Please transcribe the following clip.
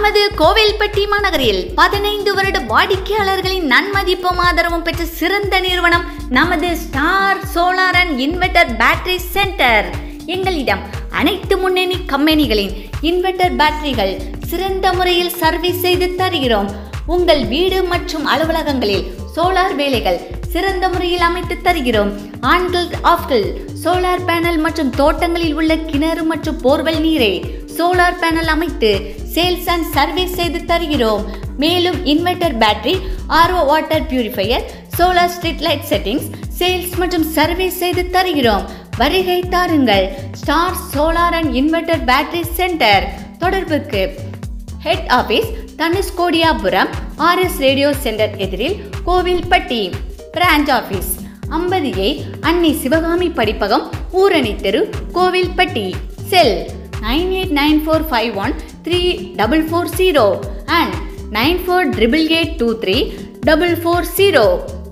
நமது கோவில்பட்டி மாநகரில் பதினைந்து வருட வாடிக்கையாளர்களின் நன்மதிப்பும் ஆதரவும் பெற்ற சிறந்த நிறுவனம் நமது star solar and inverter battery center எங்களிடம் அனைத்து முன்னணி கம்பெனிகளின் இன்வெர்டர் பேட்டரிகள் சிறந்த முறையில் சர்வீஸ் செய்து தருகிறோம் உங்கள் வீடு மற்றும் அலுவலகங்களில் சோலார் வேலைகள் சிறந்த முறையில் அமைத்து தருகிறோம் ஆண்கள் ஆஃப்கள் சோலார் பேனல் மற்றும் தோட்டங்களில் உள்ள கிணறு மற்றும் போர்வெல் நீரை சோலார் பேனல் அமைத்து சேல்ஸ் அண்ட் சர்வீஸ் செய்து தருகிறோம் மேலும் inverter battery RO water purifier solar street light settings sales மற்றும் சர்வீஸ் செய்து தருகிறோம் வருகை தாருங்கள் star solar and inverter battery center தொடர்புக்கு head office Dhanushkodiyapuram RS radio center எதிரில் கோவில்பட்டி பிரான்ச் ஆபீஸ் ஐம்பது ஏ அன்னை சிவகாமி படிப்பகம் ஊரணி தெரு Kovilpatti cell nine eight nine four five one three double four zero and nine four triple eight two three double four zero